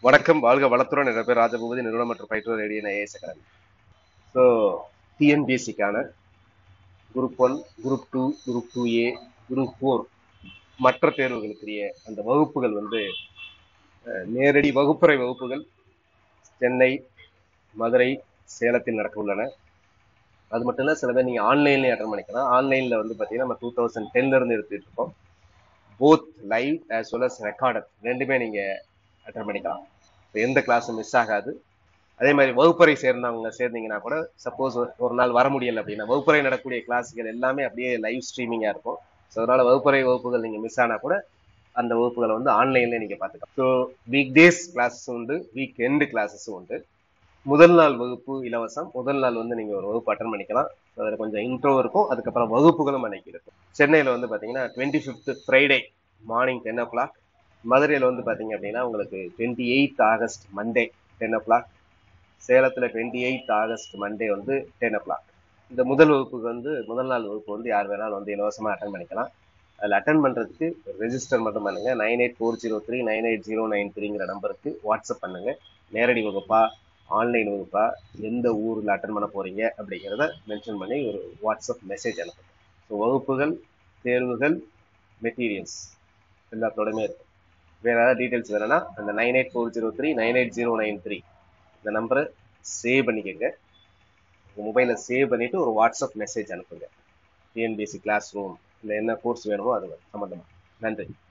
வணக்கம் வாழ்க வளத்துடன் என்ற பேர் ராஜபூபதி நிறுவனம் மற்றும் பயிற்றுவர் ரேடியன் ஐஏஎஸ் அகாடமி ஸோ டிஎன்பிஎஸ்சிக்கான group one group two group two A group four மற்ற தேர்வுகளுக்குரிய அந்த வகுப்புகள் வந்து அஹ், நேரடி வகுப்பறை வகுப்புகள் சென்னை மதுரை சேலத்தில் நடக்க உள்ளன அது மட்டும் இல்லை சில பேர் நீங்கள் ஆன்லைன்லேயே அட்டன் பண்ணிக்கலாம் ஆன்லைனில் வந்து பார்த்தீங்கன்னா நம்ம டூ தௌசண்ட் டென்லேருந்து எடுத்துகிட்டு இருக்கோம் both live as well as recorded ரெண்டுமே நீங்கள் அட்டன் பண்ணிக்கலாம் So, எந்த கிளாஸும் மிஸ் ஆகாது அதே மாதிரி வகுப்பறை சேர்ந்தவங்க சேர்ந்தீங்கன்னா கூட சப்போஸ் ஒரு நாள் வர முடியல அப்படின்னா வகுப்பறை நடக்கக்கூடிய கிளாஸுகள் எல்லாமே அப்படியே லைவ் ஸ்ட்ரீமிங்காக இருக்கும் ஸோ அதனால வகுப்பறை வகுப்புகள் நீங்கள் மிஸ் ஆனால் கூட அந்த வகுப்புகளை வந்து ஆன்லைன்லேயே நீங்கள் பார்த்துக்கலாம் ஸோ வீக் டேஸ் கிளாஸஸும் உண்டு வீக் எண்டு கிளாஸஸும் உண்டு முதல் நாள் வகுப்பு இலவசம் முதல் நாள் வந்து நீங்கள் ஒரு வகுப்பு அட்டன் பண்ணிக்கலாம் அதில் கொஞ்சம் இன்ட்ரோ இருக்கும் அதுக்கப்புறம் வகுப்புகளும் அன்னைக்கு இருக்கும் சென்னையில் வந்து பார்த்தீங்கன்னா twenty fifth Friday morning ten o'clock மதுரையில் வந்து பார்த்தீங்க அப்படின்னா உங்களுக்கு twenty eighth August Monday ten o'clock சேலத்தில் டுவெண்ட்டி எயித் ஆகஸ்ட் மண்டே வந்து டென் ஓ கிளாக் இந்த முதல் வகுப்புக்கு வந்து முதல் நாள் வகுப்பு வந்து யார் வேணாலும் வந்து இலவசமாக அட்டன் பண்ணிக்கலாம் அதில் அட்டன் பண்ணுறதுக்கு ரெஜிஸ்டர் மட்டும் பண்ணுங்க nine eight four zero three nine eight zero nine த்ரீங்கிற நம்பருக்கு வாட்ஸ்அப் பண்ணுங்க நேரடி வகுப்பா ஆன்லைன் வகுப்பா எந்த ஊரில் அட்டன் பண்ண போறீங்க அப்படிங்கிறத மென்ஷன் பண்ணி ஒரு வாட்ஸ்அப் மெசேஜ் அனுப்புங்க ஸோ வகுப்புகள் தேர்வுகள் மெட்டீரியல்ஸ் எல்லாத்தோடமே இருக்கும் வேற ஏதாவது டீட்டெயில்ஸ் வேணும்னா அந்த nine eight four zero three nine eight zero nine three இந்த நம்பரை சேவ் பண்ணிக்கோங்க உங்கள் மொபைலில் சேவ் பண்ணிவிட்டு ஒரு வாட்ஸ்அப் மெசேஜ் அனுப்புங்க டிஎன்பிஎஸ்சி கிளாஸ் ரூம் இல்லை என்ன கோர்ஸ் வேணுமோ அது சம்மந்தமாக நன்றி